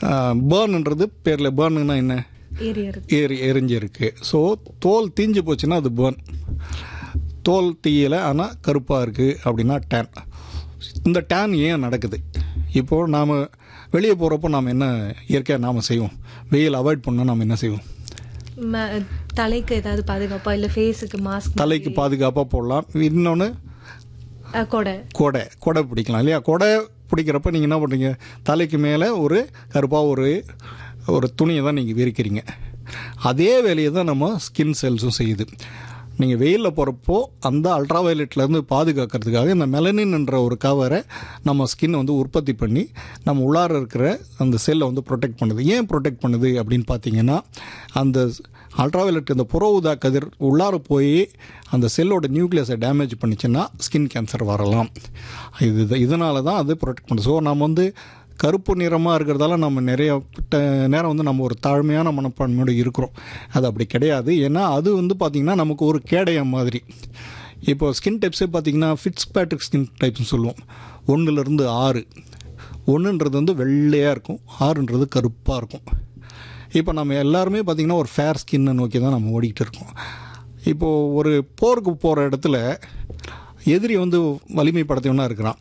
பேர்ன்ன்றது பேரில் பேர்னுன்னா என்ன ஏரியா இருக்கு எரி எரிஞ்சிருக்கு ஸோ தோல் தீஞ்சு போச்சுன்னா அது பேர்ன் தோல் தீயலை ஆனால் கருப்பாக இருக்குது அப்படின்னா டேன் இந்த டேன் ஏன் நடக்குது இப்போது நாம் வெளியே போகிறப்போ நாம் என்ன இயற்கையாக நாம் செய்வோம் வெயில் அவாய்ட் பண்ணால் நாம் என்ன செய்வோம் ம- தலைக்கு ஏதாவது பாதுகாப்பா இல்ல ஃபேஸுக்கு மாஸ்க் தலைக்கு பாதுகாப்பாக போடலாம் இன்னொன்று கொடை கொடை கொடை பிடிக்கலாம் இல்லையா கொடை பிடிக்கிறப்ப நீங்கள் என்ன பண்ணுறீங்க தலைக்கு மேலே ஒரு கருப்பாக ஒரு ஒரு துணியை தான் நீங்கள் விரிக்கிறீங்க அதே வேலையை தான் நம்ம ஸ்கின் செல்ஸும் செய்யுது நீங்கள் வெயிலில் போகிறப்போ அந்த அல்ட்ரா வயலட்லேருந்து பாதுகாக்கிறதுக்காக இந்த மெலனின்ன்ற ஒரு கவரை நம்ம ஸ்கின் வந்து உற்பத்தி பண்ணி நம்ம உள்ளார இருக்கிற அந்த செல்லை வந்து ப்ரொடெக்ட் பண்ணுது ஏன் ப்ரொடெக்ட் பண்ணுது அப்படின்னு பார்த்தீங்கன்னா அந்த அல்ட்ராவயலட் இந்த புற ஊதா கதிர் உள்ளார போய் அந்த செல்லோட நியூக்ளியஸை டேமேஜ் பண்ணிச்சுன்னா ஸ்கின் கேன்சர் வரலாம் இது இதனால தான் அது ப்ரொடெக்ட் பண்ணுது ஸோ நம்ம வந்து கருப்பு நிறமாக இருக்கிறதால நம்ம நிறைய ட- நேரம் வந்து நம்ம ஒரு தாழ்மையான மனப்பான்மையோடு இருக்கிறோம் அது அப்படி கிடையாது ஏன்னா அது வந்து பார்த்திங்கன்னா நமக்கு ஒரு கேடயம் மாதிரி இப்போ ஸ்கின் டைப்ஸே பார்த்திங்கன்னா ஃபிட்ஸ் பேட்ரிக் ஸ்கின் டைப்ஸ்னு சொல்லுவோம் ஒன்றுலேருந்து ஆறு ஒன்றுன்றது வந்து வெள்ளையாக இருக்கும் ஆறுன்றது கருப்பாக இருக்கும் இப்போ நம்ம எல்லாருமே பார்த்திங்கன்னா ஒரு ஃபேர் ஸ்கின்னை நோக்கி தான் நம்ம ஓடிக்கிட்டு இருக்கோம் இப்போது ஒரு போருக்கு போகிற இடத்துல எதிரி வந்து வலிமைப்படுத்தவனா இருக்கிறான்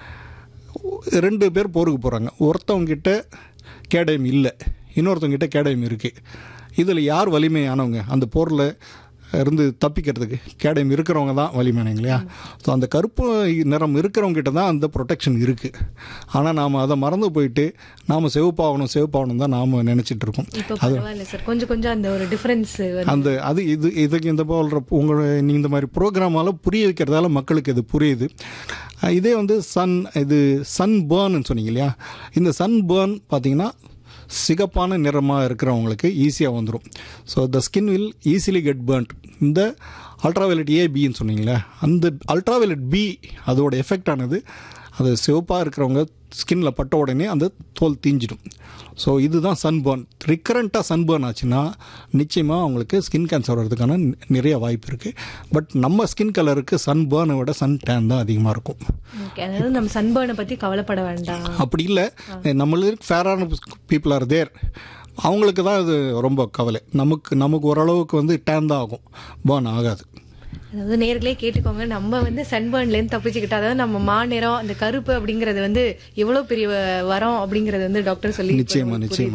ரெண்டு பேர் போருக்கு போகிறாங்க ஒருத்தவங்க கிட்ட கேடயம் இல்லை இன்னொருத்தவங்க கிட்ட கேடயம் இருக்குது இதில் யார் வலிமையானவங்க அந்த போரில் இருந்து தப்பிக்கிறதுக்கு கேடயம் இருக்கிறவங்க தான் வலிமையானவங்க இல்லையா ஸோ அந்த கருப்பு நிறம் இருக்கிறவங்க கிட்ட தான் அந்த ப்ரொடெக்ஷன் இருக்குது ஆனால் நாம் அதை மறந்து போயிட்டு நாம் சிவப்பாகணும் சிவப்பாகணும் தான் நாம் நினச்சிட்டு இருக்கோம் இப்போ பரவாயில்ல சார் கொஞ்சம் கொஞ்சம் அந்த ஒரு டிஃபரன்ஸ் அந்த அது இது இதுக்கு இந்த போல்ற உங்களை நீ இந்த மாதிரி ப்ரோக்ராமால் புரிய வைக்கிறதால மக்களுக்கு இது புரியுது அஹ் இதே வந்து சன் இது சன் பேர்ன்னு சொன்னீங்க இல்லையா இந்த சன் பேர்ன் பார்த்தீங்கன்னா சிகப்பான நிறமாக இருக்கிறவங்களுக்கு ஈஸியாக வந்துடும் so the skin will easily get burnt இந்த அல்ட்ராவயலட் ஏ பின்னு சொன்னீங்களே அந்த அல்ட்ராவயலட் பி அதோட எஃபெக்ட் ஆனது அது சிவப்பாக இருக்கிறவங்க ஸ்கின்ல பட்ட உடனே அந்த தோல் தீஞ்சிடும் ஸோ இதுதான் சன்பர்ன் ரிக்கரண்ட்டாக சன்பர்ன் ஆச்சுன்னா நிச்சயமாக அவங்களுக்கு ஸ்கின் கேன்சர் வர்றதுக்கான நி- நிறைய வாய்ப்பு இருக்குது பட் நம்ம ஸ்கின் கலருக்கு சன்பர்னை விட சன் டேன் தான் அதிகமாக இருக்கும் ஓகே அதாவது நம்ம சன்பர்னை பத்தி கவலைப்பட வேண்டாம் அப்படி இல்லை நம்மளுக்கு ஃபேரான பீப்புள் ஆர் தேர் அவங்களுக்கு தான் இது ரொம்ப கவலை நமக்கு நமக்கு ஓரளவுக்கு வந்து டேன் தான் ஆகும் பேர்ன் ஆகாது அதாவது நேர்களே கேட்டுக்கோங்க நம்ம வந்து சன்பர்ன்ல இருந்து தப்பிச்சுக்கிட்டா அதாவது நம்ம மாநிறம் அந்த கருப்பு அப்படிங்கறது வந்து எவ்வளவு பெரிய வரம் அப்படிங்கறது வந்து டாக்டர் சொல்லி நிச்சயமா நிச்சயமா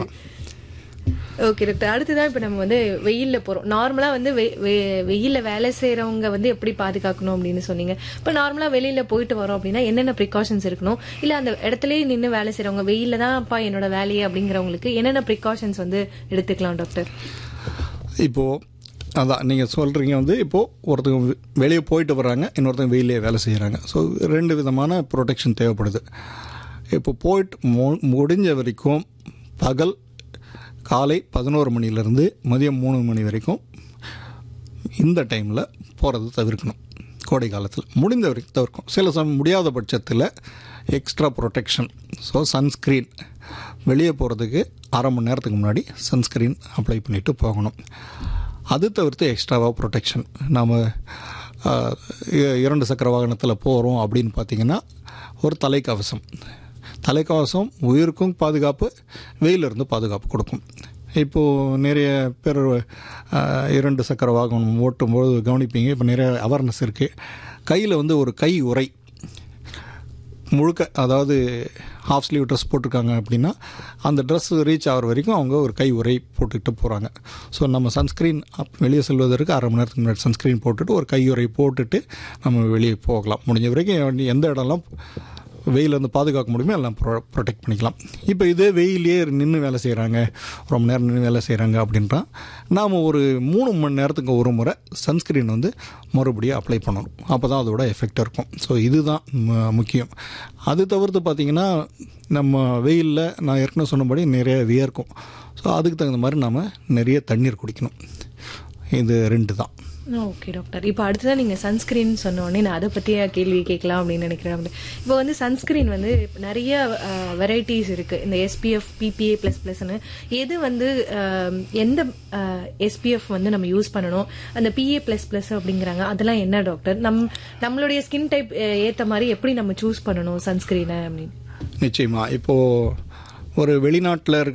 ஓகே டாக்டர் அடுத்ததான் இப்போ நம்ம வந்து வெயில்ல போறோம் நார்மலா வந்து வெ- வெ- வெயில்ல வேலை செய்யறவங்க வந்து எப்படி பாதுகாக்கணும் அப்படின்னு சொன்னீங்க இப்போ நார்மலா வெளியில போயிட்டு வரோம் அப்படின்னா என்னென்ன ப்ரிகாஷன்ஸ் இருக்கணும் இல்ல அந்த இடத்துலயே நின்று வேலை செய்யறவங்க வெயில்ல தான் அப்பா என்னோட வேலையே அப்படிங்கிறவங்களுக்கு என்னென்ன ப்ரிகாஷன்ஸ் வந்து எடுத்துக்கலாம் டாக்டர் இப்போது அதான் நீங்கள் சொல்கிறீங்க வந்து இப்போது ஒருத்தவங்க வெ- வெளியே போயிட்டு வர்றாங்க இன்னொருத்தவங்க வெயிலே வேலை செய்கிறாங்க ஸோ ரெண்டு விதமான ப்ரொடெக்ஷன் தேவைப்படுது இப்போ போயிட்டு மு- முடிஞ்ச வரைக்கும் பகல் காலை பதினோரு மணிலேருந்து மதியம் மூணு மணி வரைக்கும் இந்த டைமில் போகிறது தவிர்க்கணும் கோடை காலத்தில் முடிந்த வரைக்கும் தவிர்க்கும் சில சமயம் முடியாத பட்சத்தில் எக்ஸ்ட்ரா ப்ரொடெக்ஷன் ஸோ சன்ஸ்க்ரீன் வெளியே போகிறதுக்கு அரை மணி நேரத்துக்கு முன்னாடி சன்ஸ்க்ரீன் அப்ளை பண்ணிவிட்டு போகணும் அது தவிர்த்து எக்ஸ்ட்ராவாக ப்ரொடெக்ஷன் நாம் இரண்டு சக்கர வாகனத்தில் போகிறோம் அப்படின்னு பார்த்தீங்கன்னா ஒரு தலைக்கவசம் தலைக்கவசம் உயிருக்கும் பாதுகாப்பு வெயிலிருந்து பாதுகாப்பு கொடுக்கும் இப்போது நிறைய பேர் அஹ், இரண்டு சக்கர வாகனம் ஓட்டும்போது கவனிப்பீங்க இப்போ நிறைய அவேர்னஸ் இருக்குது கையில் வந்து ஒரு கை உரை முழுக்க அதாவது ஹாஃப் ஸ்லீவ் ட்ரெஸ் போட்டிருக்காங்க அப்படின்னா அந்த ட்ரெஸ் ரீச் ஆகிற வரைக்கும் அவங்க ஒரு கை உரை போட்டுக்கிட்டு போகிறாங்க ஸோ நம்ம சன்ஸ்க்ரீன் வெளியே செல்வதற்கு அரை மணி நேரத்துக்கு முன்னாடி சன்ஸ்க்ரீன் போட்டுட்டு ஒரு கை உரை போட்டுட்டு நம்ம வெளியே போகலாம் முடிஞ்ச வரைக்கும் எந்த இடம்லாம் வெயிலேருந்து பாதுகாக்க முடியுமோ எல்லாம் ப்ரொ ப்ரொடெக்ட் பண்ணிக்கலாம் இப்போ இதே வெயிலே நின்று வேலை செய்கிறாங்க ரொம்ப நேரம் நின்று வேலை செய்கிறாங்க அப்படின்றா நாம் ஒரு மூணு மணி நேரத்துக்கு ஒரு முறை சன்ஸ்க்ரீன் வந்து மறுபடியும் அப்ளை பண்ணணும் அப்போ தான் அதோட எஃபெக்ட் இருக்கும் ஸோ இதுதான் ம- முக்கியம் அது தவிர்த்து பார்த்திங்கன்னா நம்ம வெயிலில் நான் ஏற்கனவே சொன்னபடி நிறைய வியர்க்கும் ஸோ அதுக்கு தகுந்த மாதிரி நாம் நிறைய தண்ணீர் குடிக்கணும் இது ரெண்டு தான் ஓகே டாக்டர் இப்போ அடுத்ததான் நீங்க சன்ஸ்கிரீன் சொன்ன உடனே நான் அதை பத்திய கேள்வி கேட்கலாம் அப்படின்னு நினைக்கிறேன் இப்போ வந்து சன்ஸ்கிரீன் வந்து இப்ப நிறைய வெரைட்டிஸ் இருக்கு இந்த எஸ்பிஎஃப் பிபிஏ பிளஸ் பிளஸ்னு எது வந்து அஹ், எந்த எஸ்பிஎஃப் வந்து நம்ம யூஸ் பண்ணணும் அந்த பிஏ பிளஸ் பிளஸ் அப்படிங்கிறாங்க அதெல்லாம் என்ன டாக்டர் நம் நம்மளுடைய ஸ்கின் டைப் ஏத்த மாதிரி எப்படி நம்ம சூஸ் பண்ணணும் சன்ஸ்கிரீனை அப்படின்னு நிச்சயமா இப்போது ஒரு வெளிநாட்டில் இருக்க